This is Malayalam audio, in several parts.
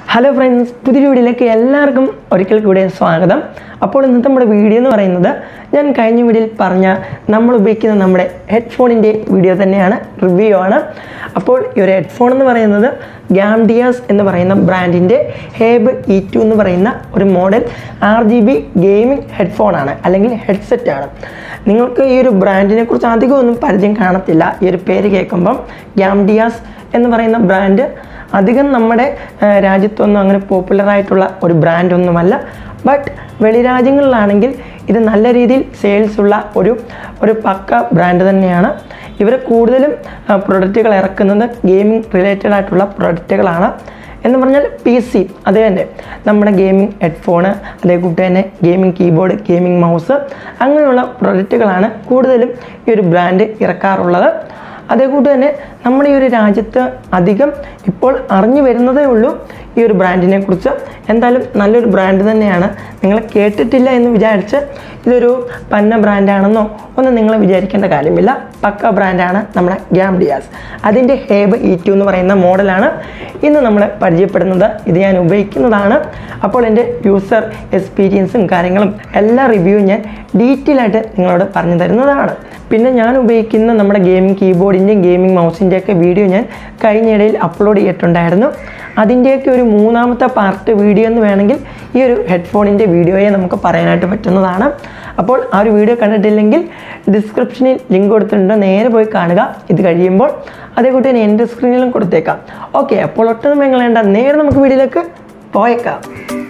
ഹലോ ഫ്രണ്ട്സ് പുതിയ വീഡിയോയിലേക്ക് എല്ലാവർക്കും ഒരിക്കൽ കൂടി സ്വാഗതം അപ്പോൾ ഇന്നത്തെ നമ്മുടെ വീഡിയോ എന്ന് പറയുന്നത് ഞാൻ കഴിഞ്ഞ വീഡിയോയിൽ പറഞ്ഞ നമ്മൾ ഉപയോഗിക്കുന്ന നമ്മുടെ ഹെഡ്ഫോണിൻ്റെ വീഡിയോ തന്നെയാണ് റിവ്യൂ ആണ് അപ്പോൾ ഈ ഒരു ഹെഡ്ഫോൺ എന്ന് പറയുന്നത് ഗാംഡിയാസ് എന്ന് പറയുന്ന ബ്രാൻഡിൻ്റെ ഹേബ് ഇ ടു എന്ന് പറയുന്ന ഒരു model R G B gaming ഹെഡ്ഫോണാണ് അല്ലെങ്കിൽ ഹെഡ്സെറ്റ് ആണ് നിങ്ങൾക്ക് ഈ ഒരു ബ്രാൻഡിനെ കുറിച്ച് അധികമൊന്നും പരിചയം കാണത്തില്ല ഈ ഒരു പേര് കേൾക്കുമ്പം ഗാംഡിയാസ് എന്ന് പറയുന്ന ബ്രാൻഡ് അധികം നമ്മുടെ ആ, രാജ്യത്തൊന്നും അങ്ങനെ പോപ്പുലർ ആയിട്ടുള്ള ഒരു ബ്രാൻഡ് ഒന്നുമല്ല ബട്ട് വെളിരാജ്യങ്ങളിലാണെങ്കിൽ ഇത് നല്ല രീതിയിൽ സെയിൽസ് ഉള്ള ഒരു ഒരു പക്ക ബ്രാൻഡ് തന്നെയാണ് ഇവർ കൂടുതലും പ്രൊഡക്റ്റുകൾ ഇറക്കുന്നത് ഗെയിമിംഗ് റിലേറ്റഡ് ആയിട്ടുള്ള പ്രൊഡക്റ്റുകളാണ് എന്ന് പറഞ്ഞാൽ പി സി അത് തന്നെ നമ്മുടെ ഗെയിമിംഗ് ഹെഡ്ഫോണ് അതേ കൂട്ട് തന്നെ ഗെയിമിംഗ് കീബോർഡ് ഗെയിമിംഗ് മൗസ് അങ്ങനെയുള്ള പ്രൊഡക്റ്റുകളാണ് കൂടുതലും ഈ ഒരു ബ്രാൻഡ് ഇറക്കാറുള്ളത് അതേ കൂട്ട് തന്നെ നമ്മുടെ ഈ ഒരു രാജ്യത്ത് അധികം ഇപ്പോൾ അറിഞ്ഞു വരുന്നതേ ഉള്ളൂ ഈ ഒരു ബ്രാൻഡിനെ കുറിച്ച് എന്തായാലും നല്ലൊരു ബ്രാൻഡ് തന്നെയാണ് നിങ്ങൾ കേട്ടിട്ടില്ല എന്ന് വിചാരിച്ച് ഇതൊരു പന്ന ബ്രാൻഡാണെന്നോ ഒന്നും നിങ്ങൾ വിചാരിക്കേണ്ട കാര്യമില്ല പക്ക ബ്രാൻഡാണ് നമ്മുടെ ഗ്യാംഡിയാസ് അതിൻ്റെ ഹേബ് ഇ ടു എന്ന് പറയുന്ന മോഡലാണ് ഇന്ന് നമ്മൾ പരിചയപ്പെടുന്നത് ഇത് ഞാൻ ഉപയോഗിക്കുന്നതാണ് അപ്പോൾ എൻ്റെ യൂസർ എക്സ്പീരിയൻസും കാര്യങ്ങളും എല്ലാ റിവ്യൂവും ഞാൻ ഡീറ്റെയിൽ ആയിട്ട് നിങ്ങളോട് പറഞ്ഞു തരുന്നതാണ് പിന്നെ ഞാൻ ഉപയോഗിക്കുന്ന നമ്മുടെ ഗെയിമിംഗ് കീബോർഡിൻ്റെയും ഗെയിമിംഗ് മൗസിൻ്റെയൊക്കെ വീഡിയോ ഞാൻ കഴിഞ്ഞിടയിൽ അപ്ലോഡ് ചെയ്തിട്ടുണ്ടായിരുന്നു അതിൻ്റെയൊക്കെ ഒരു മൂന്നാമത്തെ പാർട്ട് വീഡിയോ എന്ന് വേണമെങ്കിൽ ഈ ഒരു ഹെഡ്ഫോണിൻ്റെ വീഡിയോയെ നമുക്ക് പറയാനായിട്ട് പറ്റുന്നതാണ് അപ്പോൾ ആ ഒരു വീഡിയോ കണ്ടിട്ടില്ലെങ്കിൽ ഡിസ്ക്രിപ്ഷനിൽ ലിങ്ക് കൊടുത്തിട്ടുണ്ട് നേരെ പോയി കാണുക ഇത് കഴിയുമ്പോൾ അതേകൂട്ടി തന്നെ എൻ്റെ സ്ക്രീനിലും കൊടുത്തേക്കാം ഓക്കെ അപ്പോൾ ഒട്ടും വേണ്ട നേരെ നമുക്ക് വീഡിയോയിലേക്ക് പോയേക്കാം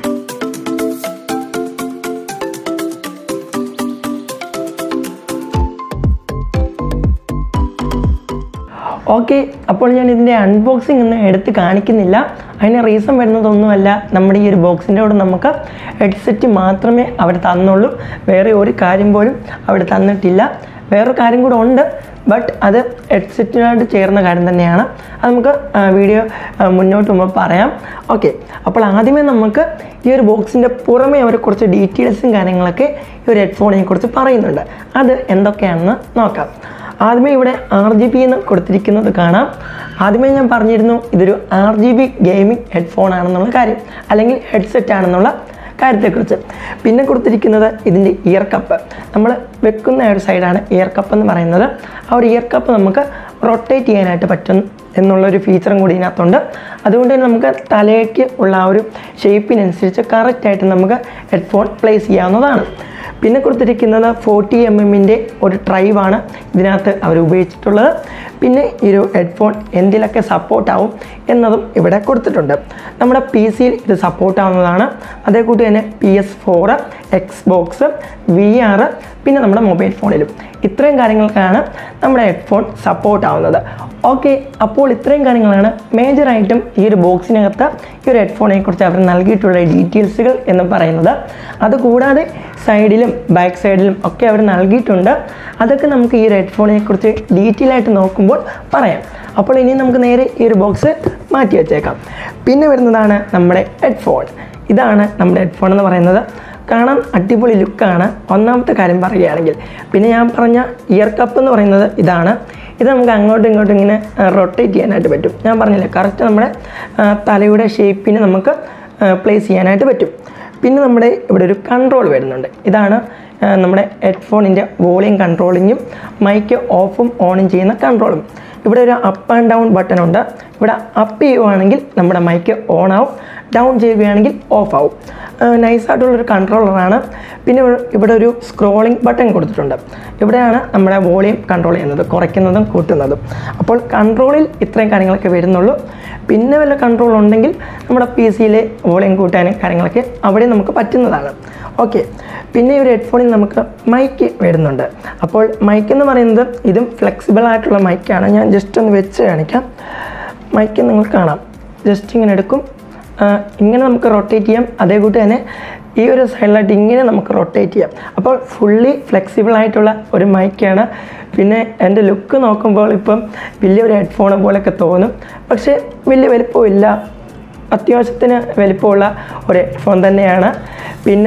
ഓക്കെ അപ്പോൾ ഞാൻ ഇതിൻ്റെ അൺബോക്സിംഗ് ഒന്നും എടുത്ത് കാണിക്കുന്നില്ല അതിന് റീസൺ വരുന്നതൊന്നുമല്ല നമ്മുടെ ഈ ഒരു ബോക്സിൻ്റെ കൂടെ നമുക്ക് ഹെഡ്സെറ്റ് മാത്രമേ അവർ തന്നുള്ളൂ വേറെ ഒരു കാര്യം പോലും അവർ തന്നിട്ടില്ല വേറൊരു കാര്യം കൂടെ ഉണ്ട് ബട്ട് അത് ഹെഡ്സെറ്റിനായിട്ട് ചേർന്ന കാര്യം തന്നെയാണ് അത് നമുക്ക് ആ, വീഡിയോ ആ, മുന്നോട്ട് പോകുമ്പോൾ പറയാം ഓക്കെ അപ്പോൾ ആദ്യമേ നമുക്ക് ഈ ഒരു ബോക്സിൻ്റെ പുറമെ അവർ കുറച്ച് ഡീറ്റെയിൽസും കാര്യങ്ങളൊക്കെ ഈ ഒരു ഹെഡ്ഫോണിനെ കുറിച്ച് പറയുന്നുണ്ട് അത് എന്തൊക്കെയാണെന്ന് നോക്കാം ആദ്യമേ ഇവിടെ ആർ ജി ബി എന്ന് കൊടുത്തിരിക്കുന്നത് കാണാം ആദ്യമേ ഞാൻ പറഞ്ഞിരുന്നു ഇതൊരു R G B gaming headphone ആണെന്നുള്ള കാര്യം അല്ലെങ്കിൽ ഹെഡ്സെറ്റ് ആണെന്നുള്ള കാര്യത്തെക്കുറിച്ച് പിന്നെ കൊടുത്തിരിക്കുന്നത് ഇതിൻ്റെ ഇയർ കപ്പ് നമ്മൾ വെക്കുന്ന ഒരു സൈഡാണ് ഇയർ കപ്പ് എന്ന് പറയുന്നത് ആ ഒരു ഇയർ കപ്പ് നമുക്ക് റൊട്ടേറ്റ് ചെയ്യാനായിട്ട് പറ്റും എന്നുള്ളൊരു ഫീച്ചറും കൂടി ഇതിനകത്തുണ്ട് അതുകൊണ്ട് തന്നെ നമുക്ക് തലയ്ക്ക് ഉള്ള ആ ഒരു ഷേപ്പിനനുസരിച്ച് കറക്റ്റായിട്ട് നമുക്ക് ഹെഡ്ഫോൺ പ്ലേസ് ചെയ്യാവുന്നതാണ് പിന്നെ കൊടുത്തിരിക്കുന്നത് ഫോർട്ടി എം എമ്മിൻ്റെ ഒരു ഡ്രൈവാണ് ഇതിനകത്ത് അവർ ഉപയോഗിച്ചിട്ടുള്ളത് പിന്നെ ഈ ഒരു ഹെഡ്ഫോൺ എന്തിലൊക്കെ സപ്പോർട്ടാവും എന്നതും ഇവിടെ കൊടുത്തിട്ടുണ്ട് നമ്മുടെ പി സിയിൽ ഇത് സപ്പോർട്ടാവുന്നതാണ് അതേ കൂട്ടി തന്നെ P S four Xbox V R പിന്നെ നമ്മുടെ മൊബൈൽ ഫോണിലും ഇത്രയും കാര്യങ്ങൾക്കാണ് നമ്മുടെ ഹെഡ്ഫോൺ സപ്പോർട്ട് ആവുന്നത് ഓക്കെ അപ്പോൾ ഇത്രയും കാര്യങ്ങളാണ് മേജറായിട്ടും ഈ ഒരു ബോക്സിനകത്ത് ഈ ഒരു ഹെഡ്ഫോണിനെ കുറിച്ച് അവർ നൽകിയിട്ടുള്ള ഡീറ്റെയിൽസുകൾ എന്ന് പറയുന്നത് അതുകൂടാതെ സൈഡിലും ബാക്ക് സൈഡിലും ഒക്കെ അവർ നൽകിയിട്ടുണ്ട് അതൊക്കെ നമുക്ക് ഈ ഒരു ഹെഡ്ഫോണിനെ കുറിച്ച് ഡീറ്റെയിൽ ആയിട്ട് നോക്കുമ്പോൾ പറയാം അപ്പോൾ ഇനി നമുക്ക് നേരെ ഈ ഒരു ബോക്സ് മാറ്റി വെച്ചേക്കാം പിന്നെ വരുന്നതാണ് നമ്മുടെ ഹെഡ്ഫോൺ ഇതാണ് നമ്മുടെ ഹെഡ്ഫോൺ എന്ന് പറയുന്നത് കാണാൻ അടിപൊളി ലുക്കാണ് ഒന്നാമത്തെ കാര്യം പറയുകയാണെങ്കിൽ പിന്നെ ഞാൻ പറഞ്ഞ ഇയർ കപ്പ് എന്ന് പറയുന്നത് ഇതാണ് ഇത് നമുക്ക് അങ്ങോട്ടും ഇങ്ങോട്ടും ഇങ്ങനെ റൊട്ടേറ്റ് ചെയ്യാനായിട്ട് പറ്റും ഞാൻ പറഞ്ഞില്ലേ കറക്റ്റ് നമ്മുടെ ആ, തലയുടെ ഷേപ്പിന് നമുക്ക് പ്ലേസ് ചെയ്യാനായിട്ട് പറ്റും പിന്നെ നമ്മുടെ ഇവിടെ ഒരു കൺട്രോൾ വരുന്നുണ്ട് ഇതാണ് ആ, നമ്മുടെ ഹെഡ്ഫോണിൻ്റെ വോളിയം കൺട്രോളിങ്ങും മൈക്ക് ഓഫും ഓണും ചെയ്യുന്ന കൺട്രോളും ഇവിടെ ഒരു അപ്പ് ആൻഡ് ഡൗൺ ബട്ടൺ ഉണ്ട് ഇവിടെ അപ്പ് ചെയ്യുവാണെങ്കിൽ നമ്മുടെ മൈക്ക് ഓൺ ആവും ഡൗൺ ചെയ്യുകയാണെങ്കിൽ ഓഫ് ആവും നൈസായിട്ടുള്ളൊരു കൺട്രോളറാണ് പിന്നെ ഇവിടെ- ഇവിടെ ഒരു സ്ക്രോളിംഗ് ബട്ടൺ കൊടുത്തിട്ടുണ്ട് ഇവിടെയാണ് നമ്മുടെ വോളിയം കൺട്രോൾ ചെയ്യുന്നത് കുറയ്ക്കുന്നതും കൂട്ടുന്നതും അപ്പോൾ കൺട്രോളിൽ ഇത്രയും കാര്യങ്ങളൊക്കെ വരുന്നുള്ളൂ പിന്നെ വല്ല കൺട്രോൾ ഉണ്ടെങ്കിൽ നമ്മുടെ പി സിയിലെ വോളിയം കൂട്ടാനും കാര്യങ്ങളൊക്കെ അവിടെ നമുക്ക് പറ്റുന്നതാണ് ഓക്കെ പിന്നെ ഈ ഒരു ഹെഡ്ഫോണിൽ നമുക്ക് മൈക്ക് വരുന്നുണ്ട് അപ്പോൾ മൈക്ക് എന്ന് പറയുന്നത് ഇതും ഫ്ലെക്സിബിൾ ആയിട്ടുള്ള മൈക്കാണ് ഞാൻ ജസ്റ്റ് ഒന്ന് വെച്ച് കാണിക്കാം മൈക്ക് നിങ്ങൾ കാണാം ജസ്റ്റ് ഇങ്ങനെ എടുക്കും ആ, ഇങ്ങനെ നമുക്ക് റൊട്ടേറ്റ് ചെയ്യാം അതേ കൂട്ട് തന്നെ ഈ ഒരു സൈഡിലായിട്ട് ഇങ്ങനെ നമുക്ക് റൊട്ടേറ്റ് ചെയ്യാം അപ്പോൾ ഫുള്ളി ഫ്ലെക്സിബിൾ ആയിട്ടുള്ള ഒരു മൈക്കാണ് പിന്നെ എൻ്റെ ലുക്ക് നോക്കുമ്പോൾ ഇപ്പം വലിയൊരു ഹെഡ്ഫോൺ പോലെയൊക്കെ തോന്നും പക്ഷേ വലിയ വലിപ്പമില്ല അത്യാവശ്യത്തിന് വലിപ്പമുള്ള ഒരു ഹെഡ്ഫോൺ തന്നെയാണ് പിന്നെ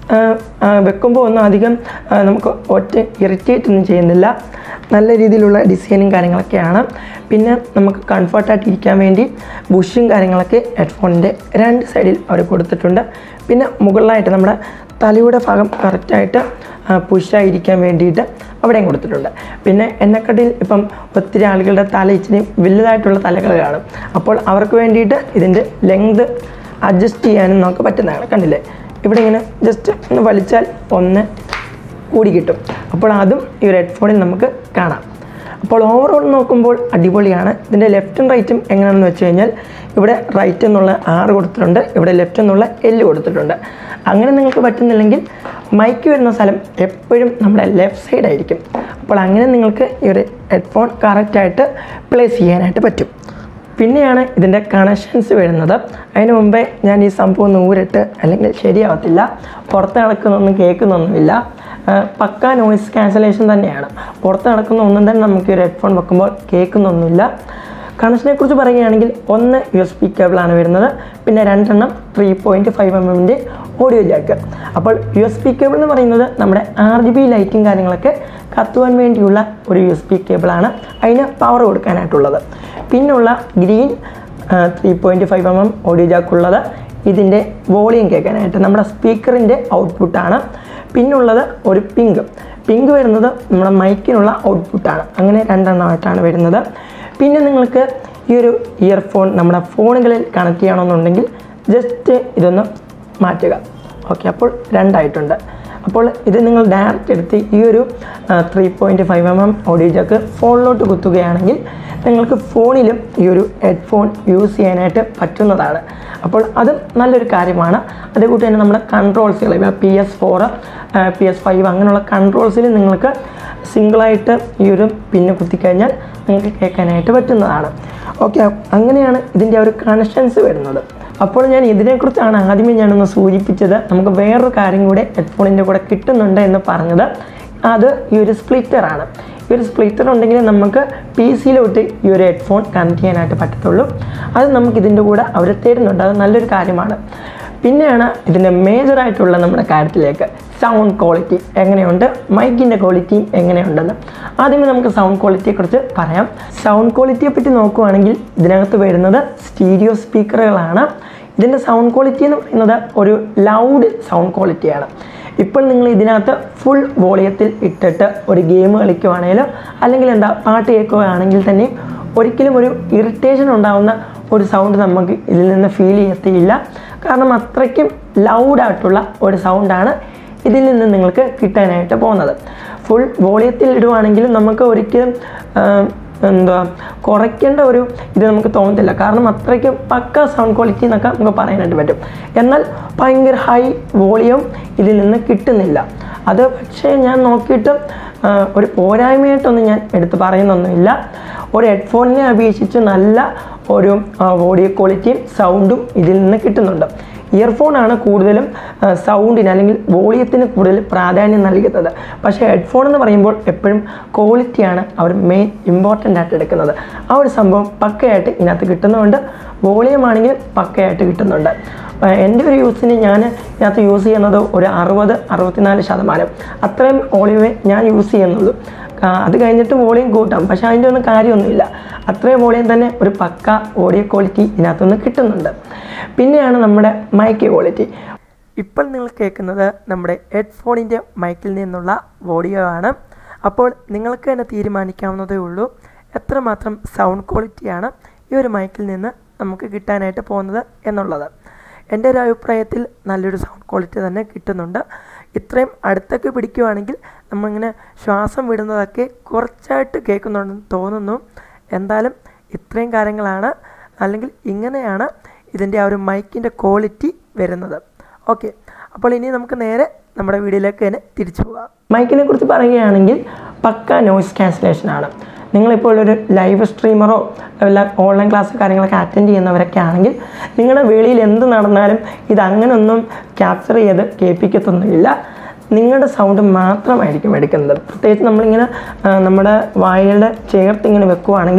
വെക്കുമ്പോൾ ഒന്നും അധികം ആ, നമുക്ക് ഒറ്റ ഇറിറ്റേറ്റ് ഒന്നും ചെയ്യുന്നില്ല നല്ല രീതിയിലുള്ള ഡിസൈനും കാര്യങ്ങളൊക്കെയാണ് പിന്നെ നമുക്ക് കംഫർട്ടായിട്ട് ഇരിക്കാൻ വേണ്ടി ബുഷും കാര്യങ്ങളൊക്കെ ഹെഡ്ഫോണിൻ്റെ രണ്ട് സൈഡിൽ അവർ കൊടുത്തിട്ടുണ്ട് പിന്നെ മുകളിലായിട്ട് നമ്മുടെ തലയുടെ ഭാഗം കറക്റ്റായിട്ട് പുഷായിരിക്കാൻ വേണ്ടിയിട്ട് അവിടെയും കൊടുത്തിട്ടുണ്ട് പിന്നെ എന്നെക്കാട്ടിൽ ഇപ്പം ഒത്തിരി ആളുകളുടെ തല ഇച്ചിരി വലുതായിട്ടുള്ള തലകൾ കാണും അപ്പോൾ അവർക്ക് വേണ്ടിയിട്ട് ഇതിൻ്റെ ലെങ്ത് അഡ്ജസ്റ്റ് ചെയ്യാനും നമുക്ക് പറ്റുന്നതാണ് കണ്ടില്ലേ ഇവിടെ ഇങ്ങനെ ജസ്റ്റ് ഒന്ന് വലിച്ചാൽ ഒന്ന് കൂടി കിട്ടും അപ്പോൾ അതും ഈ ഒരു ഹെഡ്ഫോണിൽ നമുക്ക് കാണാം അപ്പോൾ ഓവറോൾ നോക്കുമ്പോൾ അടിപൊളിയാണ് ഇതിൻ്റെ ലെഫ്റ്റും റൈറ്റും എങ്ങനെയാണെന്ന് വെച്ച് കഴിഞ്ഞാൽ ഇവിടെ റൈറ്റ് എന്നുള്ള ആറ് കൊടുത്തിട്ടുണ്ട് ഇവിടെ ലെഫ്റ്റ് എന്നുള്ള എല്ല് കൊടുത്തിട്ടുണ്ട് അങ്ങനെ നിങ്ങൾക്ക് പറ്റുന്നില്ലെങ്കിൽ മൈക്ക് വരുന്ന സ്ഥലം എപ്പോഴും നമ്മുടെ ലെഫ്റ്റ് സൈഡ് ആയിരിക്കും അപ്പോൾ അങ്ങനെ നിങ്ങൾക്ക് ഈ ഒരു ഹെഡ്ഫോൺ കറക്റ്റായിട്ട് പ്ലേസ് ചെയ്യാനായിട്ട് പറ്റും പിന്നെയാണ് ഇതിൻ്റെ കണക്ഷൻസ് വരുന്നത് അതിന് മുമ്പേ ഞാൻ ഈ സംഭവം ഒന്ന് ഊരിട്ട് അല്ലെങ്കിൽ ശരിയാവത്തില്ല പുറത്ത് നടക്കുന്നൊന്നും കേൾക്കുന്നൊന്നുമില്ല ആ, പക്ക നോയിസ് ക്യാൻസലേഷൻ തന്നെയാണ് പുറത്ത് നടക്കുന്ന ഒന്നും തന്നെ നമുക്ക് ഒരു ഹെഡ്ഫോൺ വെക്കുമ്പോൾ കേൾക്കുന്നൊന്നുമില്ല കണക്ഷനെ കുറിച്ച് പറയുകയാണെങ്കിൽ ഒന്ന് യു എസ് പി കേബിളാണ് വരുന്നത് പിന്നെ രണ്ടെണ്ണം ത്രീ പോയിൻറ്റ് ഫൈവ് എം എമ്മിൻ്റെ ഓഡിയോ ജാക്ക് അപ്പോൾ യു എസ് പി കേബിൾ എന്ന് പറയുന്നത് നമ്മുടെ ആർ ജി ബി ലൈറ്റും കാര്യങ്ങളൊക്കെ കത്തുവാൻ വേണ്ടിയുള്ള ഒരു യു എസ് പി കേബിളാണ് അതിന് പവർ കൊടുക്കാനായിട്ടുള്ളത് പിന്നുള്ള green three point five M M audio ജാക്കുള്ളത് ഇതിൻ്റെ വോളിയം കേൾക്കാനായിട്ട് നമ്മുടെ സ്പീക്കറിൻ്റെ ഔട്ട്പുട്ടാണ് പിന്നുള്ളത് ഒരു പിങ്ക് പിങ്ക് വരുന്നത് നമ്മുടെ മൈക്കിനുള്ള ഔട്ട്പുട്ടാണ് അങ്ങനെ രണ്ടെണ്ണമായിട്ടാണ് വരുന്നത് പിന്നെ നിങ്ങൾക്ക് ഈ ഒരു ഇയർഫോൺ നമ്മുടെ ഫോണുകളിൽ കണക്ട് ചെയ്യണമെന്നുണ്ടെങ്കിൽ ജസ്റ്റ് ഇതൊന്ന് മാറ്റുക ഓക്കെ അപ്പോൾ രണ്ടായിട്ടുണ്ട് അപ്പോൾ ഇത് നിങ്ങൾ ഡയറക്റ്റ് എടുത്ത് ഈ ഒരു three point five M M audio jack ഫോണിലോട്ട് കുത്തുകയാണെങ്കിൽ നിങ്ങൾക്ക് ഫോണിലും ഈ ഒരു ഹെഡ്ഫോൺ യൂസ് ചെയ്യാനായിട്ട് പറ്റുന്നതാണ് അപ്പോൾ അത് നല്ലൊരു കാര്യമാണ് അതേകൂട്ട് തന്നെ നമ്മുടെ കൺട്രോൾസുകൾ ഇപ്പോൾ P S four P S five അങ്ങനെയുള്ള കൺട്രോൾസിൽ നിങ്ങൾക്ക് സിംഗിളായിട്ട് ഈ ഒരു പിന്ന് കുത്തിക്കഴിഞ്ഞാൽ നിങ്ങൾക്ക് കേൾക്കാനായിട്ട് പറ്റുന്നതാണ് ഓക്കെ അങ്ങനെയാണ് ഇതിൻ്റെ ആ ഒരു കണക്ഷൻസ് വരുന്നത് അപ്പോൾ ഞാൻ ഇതിനെക്കുറിച്ചാണ് ആദ്യമേ ഞാനൊന്ന് സൂചിപ്പിച്ചത് നമുക്ക് വേറൊരു കാര്യം കൂടെ ഹെഡ്ഫോണിൻ്റെ കൂടെ കിട്ടുന്നുണ്ട് എന്ന് പറഞ്ഞത് അത് ഈ ഒരു സ്പ്ലിറ്ററാണ് ഈ ഒരു സ്പ്ലിറ്റർ ഉണ്ടെങ്കിൽ നമുക്ക് പി സിയിലോട്ട് ഈ ഒരു ഹെഡ്ഫോൺ കണക്ട് ചെയ്യാനായിട്ട് പറ്റത്തുള്ളൂ അത് നമുക്ക് ഇതിൻ്റെ കൂടെ അവർ തരുന്നുണ്ട് അത് നല്ലൊരു കാര്യമാണ് പിന്നെയാണ് ഇതിൻ്റെ മേജറായിട്ടുള്ള നമ്മുടെ കാര്യത്തിലേക്ക് സൗണ്ട് ക്വാളിറ്റി എങ്ങനെയുണ്ട് മൈക്കിൻ്റെ ക്വാളിറ്റി എങ്ങനെയുണ്ടെന്ന് ആദ്യമേ നമുക്ക് സൗണ്ട് ക്വാളിറ്റിയെക്കുറിച്ച് പറയാം സൗണ്ട് ക്വാളിറ്റിയെ പറ്റി നോക്കുവാണെങ്കിൽ ഇതിനകത്ത് വരുന്നത് സ്റ്റീരിയോ സ്പീക്കറുകളാണ് ഇതിൻ്റെ സൗണ്ട് ക്വാളിറ്റി എന്ന് പറയുന്നത് ഒരു ലൗഡ് സൗണ്ട് ക്വാളിറ്റിയാണ് ഇപ്പോൾ നിങ്ങൾ ഇതിനകത്ത് ഫുൾ വോളിയത്തിൽ ഇട്ടിട്ട് ഒരു ഗെയിം കളിക്കുവാണെങ്കിലോ അല്ലെങ്കിൽ എന്താ പാട്ട് കേൾക്കുകയാണെങ്കിൽ തന്നെ ഒരിക്കലും ഒരു ഇറിറ്റേഷൻ ഉണ്ടാകുന്ന ഒരു സൗണ്ട് നമുക്ക് ഇതിൽ നിന്ന് ഫീൽ ചെയ്യത്തില്ല കാരണം അത്രയ്ക്കും ലൗഡായിട്ടുള്ള ഒരു സൗണ്ടാണ് ഇതിൽ നിന്ന് നിങ്ങൾക്ക് കിട്ടാനായിട്ട് പോകുന്നത് ഫുൾ വോളിയത്തിൽ ഇടുവാണെങ്കിലും നമുക്ക് ഒരിക്കലും ആ, എന്താ കുറയ്ക്കേണ്ട ഒരു ഇത് നമുക്ക് തോന്നത്തില്ല കാരണം അത്രയ്ക്കും പക്ക സൗണ്ട് ക്വാളിറ്റി എന്നൊക്കെ നമുക്ക് പറയാനായിട്ട് പറ്റും എന്നാൽ ഭയങ്കര ഹൈ വോളിയം ഇതിൽ നിന്ന് കിട്ടുന്നില്ല അത് പക്ഷേ ഞാൻ നോക്കിയിട്ട് ആ, ഒരു പോരായ്മയായിട്ടൊന്നും ഞാൻ എടുത്ത് പറയുന്നൊന്നുമില്ല ഒരു ഹെഡ്ഫോണിനെ അപേക്ഷിച്ച് നല്ല ഒരു ഓഡിയോ ക്വാളിറ്റിയും സൗണ്ടും ഇതിൽ നിന്ന് കിട്ടുന്നുണ്ട് ഇയർഫോണാണ് കൂടുതലും ആ, സൗണ്ടിന് അല്ലെങ്കിൽ വോളിയത്തിന് കൂടുതൽ പ്രാധാന്യം നൽകുന്നത് പക്ഷേ ഹെഡ്ഫോൺ എന്ന് പറയുമ്പോൾ എപ്പോഴും ക്വാളിറ്റിയാണ് അവർ മെയിൻ ഇമ്പോർട്ടൻ്റ് ആയിട്ട് എടുക്കുന്നത് ആ ഒരു സംഭവം പക്കയായിട്ട് ഇതിനകത്ത് കിട്ടുന്നുണ്ട് വോളിയം ആണെങ്കിൽ പക്കയായിട്ട് കിട്ടുന്നുണ്ട് ആ, എൻ്റെ ഒരു യൂസിന് ഞാൻ ഇതിനകത്ത് യൂസ് ചെയ്യുന്നത് ഒരു അറുപത് അറുപത്തിനാല് ശതമാനം അത്രയും വോളിയമേ ഞാൻ യൂസ് ചെയ്യുന്നുള്ളൂ ആ, അത് കഴിഞ്ഞിട്ട് വോളിയം കൂട്ടാം പക്ഷേ അതിൻ്റെ ഒന്നും കാര്യമൊന്നുമില്ല അത്രയും വോളിയം തന്നെ ഒരു പക്ക ഓഡിയോ ക്വാളിറ്റി ഇതിനകത്തുനിന്ന് കിട്ടുന്നുണ്ട് പിന്നെയാണ് നമ്മുടെ മൈക്ക് ക്വാളിറ്റി ഇപ്പോൾ നിങ്ങൾ കേൾക്കുന്നത് നമ്മുടെ ഹെഡ്ഫോണിൻ്റെ മൈക്കിൽ നിന്നുള്ള ഓഡിയോ ആണ് അപ്പോൾ നിങ്ങൾക്ക് തന്നെ തീരുമാനിക്കാവുന്നതേ ഉള്ളൂ എത്രമാത്രം സൗണ്ട് ക്വാളിറ്റിയാണ് ഈ ഒരു മൈക്കിൽ നിന്ന് നമുക്ക് കിട്ടാനായിട്ട് പോകുന്നത് എന്നുള്ളത് എൻ്റെ ഒരു അഭിപ്രായത്തിൽ നല്ലൊരു സൗണ്ട് ക്വാളിറ്റി തന്നെ കിട്ടുന്നുണ്ട് ഇത്രയും അടുത്തൊക്കെ പിടിക്കുവാണെങ്കിൽ നമ്മളിങ്ങനെ ശ്വാസം വിടുന്നതൊക്കെ കുറച്ചായിട്ട് കേൾക്കുന്നുണ്ടെന്ന് തോന്നുന്നു എന്തായാലും ഇത്രയും കാര്യങ്ങളാണ് അല്ലെങ്കിൽ ഇങ്ങനെയാണ് ഇതിൻ്റെ ആ ഒരു മൈക്കിൻ്റെ ക്വാളിറ്റി വരുന്നത് ഓക്കെ അപ്പോൾ ഇനി നമുക്ക് നേരെ നമ്മുടെ വീഡിയോയിലേക്ക് തന്നെ തിരിച്ചു പോകാം മൈക്കിനെ കുറിച്ച് പറയുകയാണെങ്കിൽ പക്ക നോയിസ് ക്യാൻസലേഷൻ ആണ് നിങ്ങളിപ്പോൾ ഒരു ലൈവ് സ്ട്രീമറോ അല്ല ഓൺലൈൻ ക്ലാസ് കാര്യങ്ങളൊക്കെ അറ്റൻഡ് ചെയ്യുന്നവരൊക്കെ ആണെങ്കിൽ നിങ്ങളുടെ വെളിയിൽ എന്ത് നടന്നാലും ഇത് അങ്ങനെയൊന്നും ക്യാപ്ചർ ചെയ്ത് കേൾപ്പിക്കത്തൊന്നുമില്ല നിങ്ങളുടെ സൗണ്ട് മാത്രമായിരിക്കും എടുക്കുന്നത് പ്രത്യേകിച്ച് നമ്മളിങ്ങനെ ആ, നമ്മുടെ വായയുടെ ചേർത്ത് ഇങ്ങനെ വെക്കുവാണെങ്കിൽ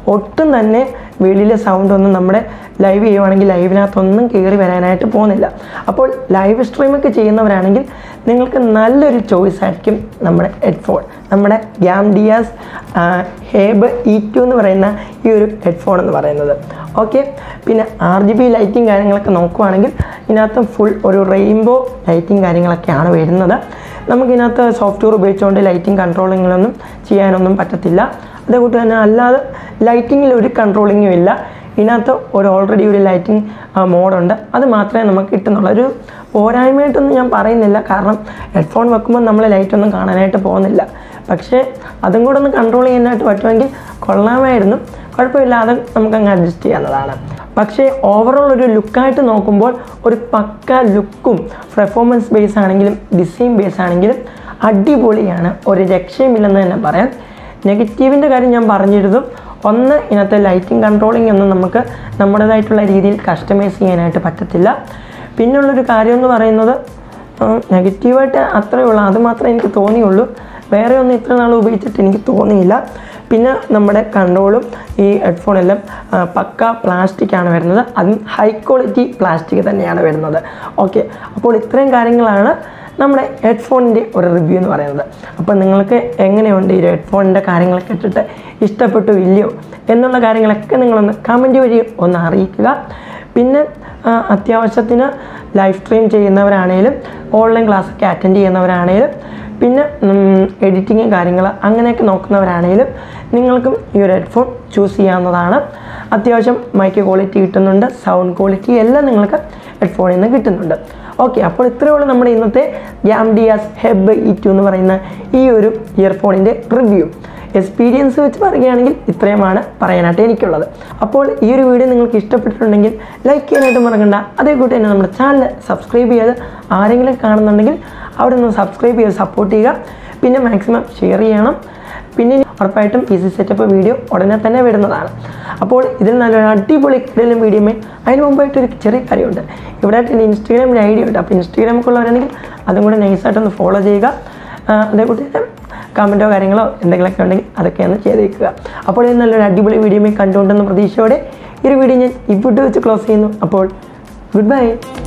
ഒട്ടും തന്നെ വെളിയിലെ സൗണ്ട് ഒന്നും നമ്മുടെ ലൈവ് ചെയ്യുവാണെങ്കിൽ ലൈവിനകത്തൊന്നും കയറി വരാനായിട്ട് പോകുന്നില്ല അപ്പോൾ ലൈവ് സ്ട്രീമൊക്കെ ചെയ്യുന്നവരാണെങ്കിൽ നിങ്ങൾക്ക് നല്ലൊരു ചോയ്സ് ആയിരിക്കും നമ്മുടെ ഹെഡ്ഫോൺ നമ്മുടെ ഗ്യാംഡിയാസ് ഹേബ് ഇ ടു എന്ന് പറയുന്ന ഈ ഒരു ഹെഡ്ഫോൺ എന്ന് പറയുന്നത് ഓക്കെ പിന്നെ ആർ ജി ബി ലൈറ്റിംഗ് കാര്യങ്ങളൊക്കെ നോക്കുവാണെങ്കിൽ ഇതിനകത്ത് ഫുൾ ഒരു റെയിൻബോ ലൈറ്റിംഗ് കാര്യങ്ങളൊക്കെയാണ് വരുന്നത് നമുക്കിതിനകത്ത് സോഫ്റ്റ്വെയർ ഉപയോഗിച്ചുകൊണ്ട് ലൈറ്റിംഗ് കൺട്രോളിങ്ങിലൊന്നും ചെയ്യാനൊന്നും പറ്റത്തില്ല അതേകൂട്ട് തന്നെ അല്ലാതെ ലൈറ്റിങ്ങിൽ ഒരു കൺട്രോളിങ്ങും ഇല്ല ഇതിനകത്ത് ഒരു ഓൾറെഡി ഒരു ലൈറ്റിംഗ് മോഡുണ്ട് അത് മാത്രമേ നമുക്ക് കിട്ടുന്നുള്ളൂ ഒരു പോരായ്മയായിട്ടൊന്നും ഞാൻ പറയുന്നില്ല കാരണം ഹെഡ്ഫോൺ വെക്കുമ്പോൾ നമ്മൾ ലൈറ്റൊന്നും കാണാനായിട്ട് പോകുന്നില്ല പക്ഷേ അതും കൂടെ ഒന്ന് കൺട്രോൾ ചെയ്യാനായിട്ട് പറ്റുമെങ്കിൽ കൊള്ളാമായിരുന്നു കുഴപ്പമില്ല അത് നമുക്കങ്ങ് അഡ്ജസ്റ്റ് ചെയ്യാവുന്നതാണ് പക്ഷേ ഓവറോൾ ഒരു ലുക്കായിട്ട് നോക്കുമ്പോൾ ഒരു പക്ക ലുക്കും പെർഫോമൻസ് ബേസ് ആണെങ്കിലും ഡിസൈൻ ബേസ് ആണെങ്കിലും അടിപൊളിയാണ് ഒരു രക്ഷയുമില്ലെന്ന് തന്നെ പറയാം നെഗറ്റീവിൻ്റെ കാര്യം ഞാൻ പറഞ്ഞിരുന്നു ഒന്ന് ഇതിനകത്ത് ലൈറ്റിംഗ് കൺട്രോളിംഗ് ഒന്നും നമുക്ക് നമ്മുടേതായിട്ടുള്ള രീതിയിൽ കസ്റ്റമൈസ് ചെയ്യാനായിട്ട് പറ്റത്തില്ല പിന്നുള്ളൊരു കാര്യം എന്ന് പറയുന്നത് നെഗറ്റീവായിട്ട് അത്രയേ ഉള്ളൂ അത് മാത്രമേ എനിക്ക് തോന്നിയുള്ളൂ വേറെ ഒന്നും ഇത്ര നാൾ ഉപയോഗിച്ചിട്ട് എനിക്ക് തോന്നിയില്ല പിന്നെ നമ്മുടെ കൺട്രോളും ഈ ഹെഡ്ഫോണെല്ലാം ആ, പക്ക പ്ലാസ്റ്റിക് ആണ് വരുന്നത് അതും ഹൈ ക്വാളിറ്റി പ്ലാസ്റ്റിക് തന്നെയാണ് വരുന്നത് ഓക്കെ അപ്പോൾ ഇത്രയും കാര്യങ്ങളാണ് നമ്മുടെ ഹെഡ്ഫോണിൻ്റെ ഒരു റിവ്യൂ എന്ന് പറയുന്നത് അപ്പോൾ നിങ്ങൾക്ക് എങ്ങനെയുണ്ട് ഈ ഹെഡ്ഫോണിൻ്റെ കാര്യങ്ങളൊക്കെ ഇട്ടിട്ട് ഇഷ്ടപ്പെട്ടു ഇല്ലയോ എന്നുള്ള കാര്യങ്ങളൊക്കെ നിങ്ങളൊന്ന് കമൻറ്റ് വഴി ഒന്ന് അറിയിക്കുക പിന്നെ ആ, അത്യാവശ്യത്തിന് ലൈവ് സ്ട്രീം ചെയ്യുന്നവരാണേലും ഓൺലൈൻ ക്ലാസ്സൊക്കെ അറ്റൻഡ് ചെയ്യുന്നവരാണേലും പിന്നെ എഡിറ്റിങ് കാര്യങ്ങൾ അങ്ങനെയൊക്കെ നോക്കുന്നവരാണേലും നിങ്ങൾക്കും ഈ ഒരു ഹെഡ്ഫോൺ ചൂസ് ചെയ്യാവുന്നതാണ് അത്യാവശ്യം മൈക്ക് ക്വാളിറ്റി കിട്ടുന്നുണ്ട് സൗണ്ട് ക്വാളിറ്റി എല്ലാം നിങ്ങൾക്ക് ഹെഡ്ഫോണിൽ നിന്ന് കിട്ടുന്നുണ്ട് ഓക്കെ അപ്പോൾ ഇത്രയേ ഉള്ളൂ നമ്മുടെ ഇന്നത്തെ ഗ്യാംഡിയാസ് ഹെബ് ഇ ടു എന്ന് പറയുന്ന ഈ ഒരു ഇയർഫോണിൻ്റെ റിവ്യൂ എക്സ്പീരിയൻസ് വെച്ച് പറയുകയാണെങ്കിൽ ഇത്രയുമാണ് പറയാനായിട്ട് എനിക്കുള്ളത് അപ്പോൾ ഈ ഒരു വീഡിയോ നിങ്ങൾക്ക് ഇഷ്ടപ്പെട്ടിട്ടുണ്ടെങ്കിൽ ലൈക്ക് ചെയ്യാനായിട്ട് മറക്കണ്ട അതേകൂട്ട് തന്നെ നമ്മുടെ ചാനൽ സബ്സ്ക്രൈബ് ചെയ്ത് ആരെങ്കിലും കാണുന്നുണ്ടെങ്കിൽ അവിടെ നിന്ന് സബ്സ്ക്രൈബ് ചെയ്ത് സപ്പോർട്ട് ചെയ്യുക പിന്നെ മാക്സിമം ഷെയർ ചെയ്യണം പിന്നെ ഇനി ഉറപ്പായിട്ടും ഈസി സെറ്റപ്പ് വീഡിയോ ഉടനെ തന്നെ വരുന്നതാണ് അപ്പോൾ ഇതിൽ നല്ലൊരു അടിപൊളി കിടലും വീഡിയോമേ അതിന് മുമ്പായിട്ട് ഒരു ചെറിയ കാര്യമുണ്ട് ഇവിടെ ആയിട്ട് എൻ്റെ ഇൻസ്റ്റാഗ്രാമിൽ ഐഡിയ ഉണ്ട് അപ്പോൾ ഇൻസ്റ്റാഗ്രാമൊക്കെ ഉള്ളവരാണെങ്കിൽ അതും കൂടെ നൈസായിട്ടൊന്ന് ഫോളോ ചെയ്യുക ആ, അതേകൂട്ടി തന്നെ കമൻറ്റോ കാര്യങ്ങളോ എന്തെങ്കിലുമൊക്കെ ഉണ്ടെങ്കിൽ അതൊക്കെ ഒന്ന് ചെയ്തേക്കുക അപ്പോൾ ഇത് നല്ലൊരു അടിപൊളി വീഡിയോമേ കണ്ടുകൊണ്ടെന്ന പ്രതീക്ഷയോടെ ഈ ഒരു വീഡിയോ ഞാൻ ഇവിടെ വെച്ച് ക്ലോസ് ചെയ്യുന്നു അപ്പോൾ ഗുഡ് ബൈ